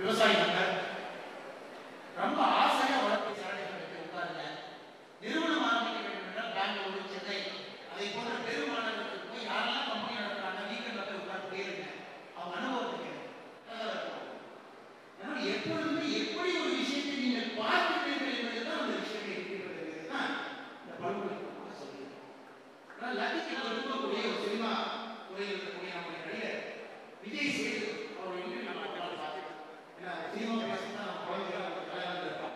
விவசாய நகர் ரொம்ப ஆசையா வளர்ப்பு சாலைகளுக்கு உட்காருங்க நிறுவனம் ஆரம்பிக்க வேண்டும் என்றால் பெங்களூரு சென்னை அதை போன்ற பெருமாநகரத்துக்கு போய் யாரெல்லாம் கம்பெனி நடத்துறாங்க வீக்கெண்ட்ல போய் உட்கார்ந்து கேளுங்க அவங்க அனுபவத்தை கேளுங்க நல்லா இருக்கும். அதனால எப்பொழுதுமே எப்படி ஒரு விஷயத்தை நீங்கள் பார்க்கிறீர்கள் என்பதுதான் அந்த விஷயத்தை இருக்கிறது தான் இந்த பல்கலைக்கழகம் சொல்லுது ஆனால் லத்திக்கு நம்ம இருக்கக்கூடிய ஒரு சினிமா துறையில் இருக்கக்கூடிய நம்முடைய நடிகர் விஜய் சேது அவர் இன்டர்வியூ நம்ம ஒரு நாள் பார்த்துட்டோம். ஏன்னா சினிமா பேசினா நம்ம குழந்தைகள் அவங்க கல்யாணம் இருப்பாங்க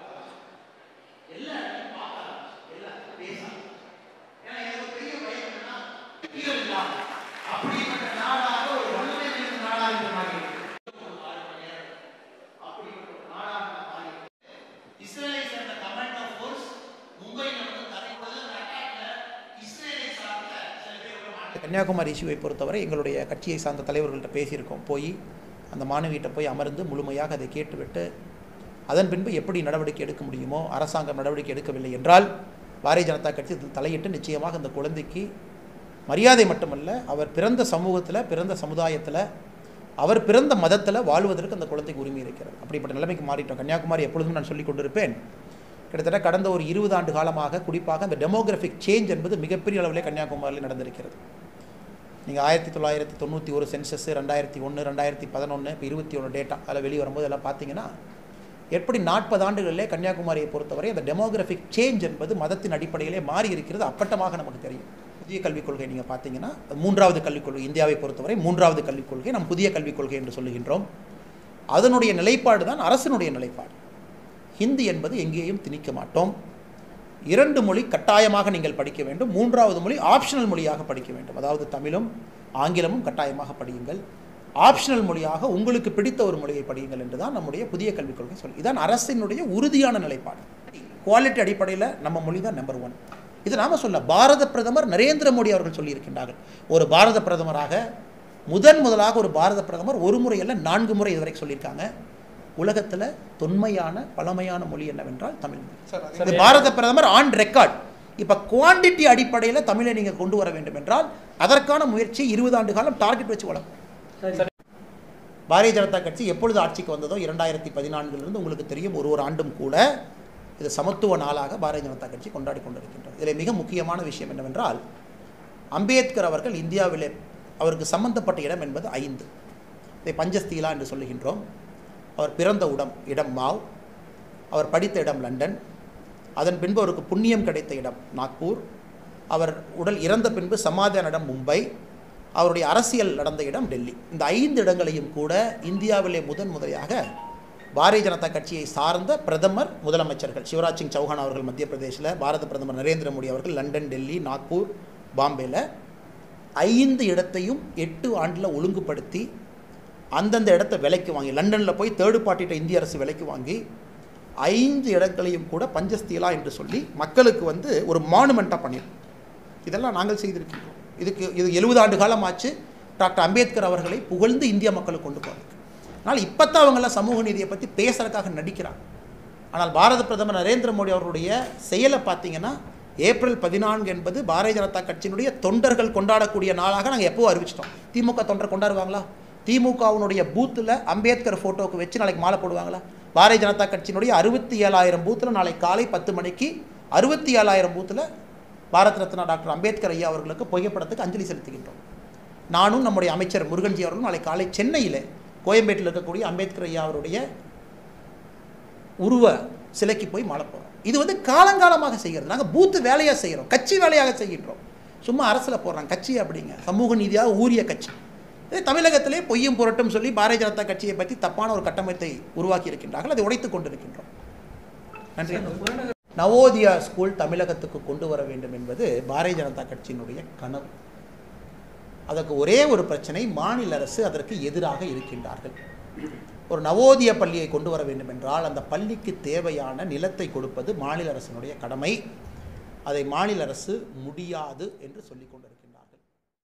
எல்லாரும் பார்க்க ஆரம்பிச்சு, எல்லாரும் பேச ஆரம்பிச்சு. ஏன்னா எனக்கு ஒரு பெரிய பயம் என்னன்னா ஹீரோ இல்லாம அப்படிப்பட்ட நாடாக ஒரு ஒன்றுமே நிறைந்த நாடாக இந்த மாதிரி இருக்கு. ஒரு ஆறு மணி நேரம் அப்படிப்பட்ட ஒரு நாடாக மாறி இருக்கு. இஸ்ரேலை சேர்ந்த கமாண்ட் ஆஃப் ஃபோர்ஸ் மும்பையில் வந்து தரைப்போது அந்த அட்டாக்ல இஸ்ரேலை சார்ந்த சில பேர் உள்ள மாட்டாங்க கன்னியாகுமரி இஷ்யூவை பொறுத்தவரை எங்களுடைய கட்சியை சார்ந்த தலைவர்கள்ட்ட பேசியிருக்கோம் போய் அந்த மாணவிகிட்ட போய் அமர்ந்து முழுமையாக அதை கேட்டுவிட்டு அதன் பின்பு எப்படி நடவடிக்கை எடுக்க முடியுமோ அரசாங்கம் நடவடிக்கை எடுக்கவில்லை என்றால் பாரதிய ஜனதா கட்சி இதில் தலையிட்டு நிச்சயமாக அந்த குழந்தைக்கு மரியாதை மட்டுமல்ல அவர் பிறந்த சமூகத்தில் பிறந்த சமுதாயத்தில் அவர் பிறந்த மதத்தில் வாழ்வதற்கு அந்த குழந்தைக்கு உரிமை இருக்கிறது அப்படிப்பட்ட நிலைமைக்கு மாறிட்டோம் கன்னியாகுமரி எப்பொழுதும் நான் சொல்லிக் கொண்டிருப்பேன் கிட்டத்தட்ட கடந்த ஒரு இருபது ஆண்டு காலமாக குறிப்பாக இந்த டெமோகிராஃபிக் சேஞ்ச் என்பது மிகப்பெரிய அளவிலே கன்னியாகுமரியில் நடந்திருக்கிறது நீங்கள் ஆயிரத்தி தொள்ளாயிரத்தி தொண்ணூற்றி ஒரு சென்சஸ் ரெண்டாயிரத்தி ஒன்று ரெண்டாயிரத்தி பதினொன்று இப்போ இருபத்தி ஒன்று டேட்டா அதில் வெளியே வரும்போது எல்லாம் பார்த்தீங்கன்னா எப்படி நாற்பது ஆண்டுகளிலே கன்னியாகுமரியை பொறுத்தவரை அந்த டெமோகிராஃபிக் சேஞ்ச் என்பது மதத்தின் அடிப்படையிலே மாறி இருக்கிறது அப்பட்டமாக நமக்கு தெரியும் புதிய கல்விக் கொள்கை நீங்கள் பார்த்தீங்கன்னா அது மூன்றாவது கல்விக் கொள்கை இந்தியாவை பொறுத்தவரை மூன்றாவது கல்விக் கொள்கை நம் புதிய கல்விக் கொள்கை என்று சொல்லுகின்றோம் அதனுடைய நிலைப்பாடு தான் அரசினுடைய நிலைப்பாடு ஹிந்தி என்பது எங்கேயும் திணிக்க மாட்டோம் இரண்டு மொழி கட்டாயமாக நீங்கள் படிக்க வேண்டும் மூன்றாவது மொழி ஆப்ஷனல் மொழியாக படிக்க வேண்டும் அதாவது தமிழும் ஆங்கிலமும் கட்டாயமாக படியுங்கள் ஆப்ஷனல் மொழியாக உங்களுக்கு பிடித்த ஒரு மொழியை படியுங்கள் என்று தான் நம்முடைய புதிய கல்விக் கொள்கை சொல்லி இதான் அரசினுடைய உறுதியான நிலைப்பாடு குவாலிட்டி அடிப்படையில் நம்ம மொழி தான் நம்பர் ஒன் இது நாம சொல்ல பாரத பிரதமர் நரேந்திர மோடி அவர்கள் சொல்லியிருக்கின்றார்கள் ஒரு பாரத பிரதமராக முதன் முதலாக ஒரு பாரத பிரதமர் ஒரு முறை அல்ல நான்கு முறை இதுவரைக்கும் சொல்லியிருக்காங்க உலகத்தில் தொன்மையான பழமையான மொழி என்னவென்றால் தமிழ் மொழி இது பாரத பிரதமர் ஆன் ரெக்கார்ட் இப்போ குவாண்டிட்டி அடிப்படையில் தமிழை நீங்கள் கொண்டு வர வேண்டும் என்றால் அதற்கான முயற்சி இருபது ஆண்டு காலம் டார்கெட் வச்சு வளர்க்கும் பாரதிய ஜனதா கட்சி எப்பொழுது ஆட்சிக்கு வந்ததோ இரண்டாயிரத்தி பதினான்கிலிருந்து உங்களுக்கு தெரியும் ஒரு ஒரு ஆண்டும் கூட இது சமத்துவ நாளாக பாரதிய ஜனதா கட்சி கொண்டாடி கொண்டிருக்கின்றது இதில் மிக முக்கியமான விஷயம் என்னவென்றால் அம்பேத்கர் அவர்கள் இந்தியாவிலே அவருக்கு சம்பந்தப்பட்ட இடம் என்பது ஐந்து இதை பஞ்சஸ்தீலா என்று சொல்லுகின்றோம் அவர் பிறந்த உடம் இடம் மாவ் அவர் படித்த இடம் லண்டன் அதன் பின்பு அவருக்கு புண்ணியம் கிடைத்த இடம் நாக்பூர் அவர் உடல் இறந்த பின்பு சமாதான இடம் மும்பை அவருடைய அரசியல் நடந்த இடம் டெல்லி இந்த ஐந்து இடங்களையும் கூட இந்தியாவிலே முதன் முறையாக பாரதிய ஜனதா கட்சியை சார்ந்த பிரதமர் முதலமைச்சர்கள் சிவராஜ் சிங் சௌஹான் அவர்கள் மத்திய பிரதேசில் பாரத பிரதமர் நரேந்திர மோடி அவர்கள் லண்டன் டெல்லி நாக்பூர் பாம்பேல ஐந்து இடத்தையும் எட்டு ஆண்டில் ஒழுங்குபடுத்தி அந்தந்த இடத்த விலைக்கு வாங்கி லண்டனில் போய் தேர்டு பார்ட்டிட்ட இந்திய அரசு விலைக்கு வாங்கி ஐந்து இடங்களையும் கூட பஞ்சஸ்தீலா என்று சொல்லி மக்களுக்கு வந்து ஒரு மானுமெண்ட்டாக பண்ணியிருக்கோம் இதெல்லாம் நாங்கள் செய்திருக்கின்றோம் இதுக்கு இது எழுபது ஆண்டு காலம் ஆச்சு டாக்டர் அம்பேத்கர் அவர்களை புகழ்ந்து இந்திய மக்களுக்கு கொண்டு போகிறதுக்கு ஆனால் இப்போ தான் அவங்கெல்லாம் சமூக நீதியை பற்றி பேசுறதுக்காக நடிக்கிறாங்க ஆனால் பாரத பிரதமர் நரேந்திர மோடி அவருடைய செயலை பார்த்தீங்கன்னா ஏப்ரல் பதினான்கு என்பது பாரதிய ஜனதா கட்சியினுடைய தொண்டர்கள் கொண்டாடக்கூடிய நாளாக நாங்கள் எப்போ அறிவிச்சிட்டோம் திமுக தொண்டர் கொண்டாடுவாங்களா திமுகவினுடைய பூத்தில் அம்பேத்கர் ஃபோட்டோவுக்கு வச்சு நாளைக்கு மாலை போடுவாங்களா பாரதிய ஜனதா கட்சியினுடைய அறுபத்தி ஏழாயிரம் பூத்தில் நாளை காலை பத்து மணிக்கு அறுபத்தி ஏழாயிரம் பூத்தில் பாரத் ரத்னா டாக்டர் அம்பேத்கர் ஐயா அவர்களுக்கு புகைப்படத்துக்கு அஞ்சலி செலுத்துகின்றோம் நானும் நம்முடைய அமைச்சர் முருகன்ஜி அவர்களும் நாளை காலை சென்னையில் கோயம்பேட்டில் இருக்கக்கூடிய அம்பேத்கர் ஐயா அவருடைய உருவ சிலைக்கு போய் மாலை போகிறோம் இது வந்து காலங்காலமாக செய்கிறது நாங்கள் பூத்து வேலையாக செய்கிறோம் கட்சி வேலையாக செய்கின்றோம் சும்மா அரசில் போடுறாங்க கட்சி அப்படிங்க சமூக நீதியாக ஊறிய கட்சி இது தமிழகத்திலே பொய்யும் புரட்டும் சொல்லி பாரதிய ஜனதா கட்சியை பற்றி தப்பான ஒரு கட்டமைப்பை உருவாக்கி இருக்கின்றார்கள் அதை உடைத்துக் கொண்டிருக்கின்றோம் நன்றி நவோதியா ஸ்கூல் தமிழகத்துக்கு கொண்டு வர வேண்டும் என்பது பாரதிய ஜனதா கட்சியினுடைய கனவு அதற்கு ஒரே ஒரு பிரச்சனை மாநில அரசு அதற்கு எதிராக இருக்கின்றார்கள் ஒரு நவோதிய பள்ளியை கொண்டு வர வேண்டும் என்றால் அந்த பள்ளிக்கு தேவையான நிலத்தை கொடுப்பது மாநில அரசினுடைய கடமை அதை மாநில அரசு முடியாது என்று சொல்லிக் கொண்டிருக்கிறது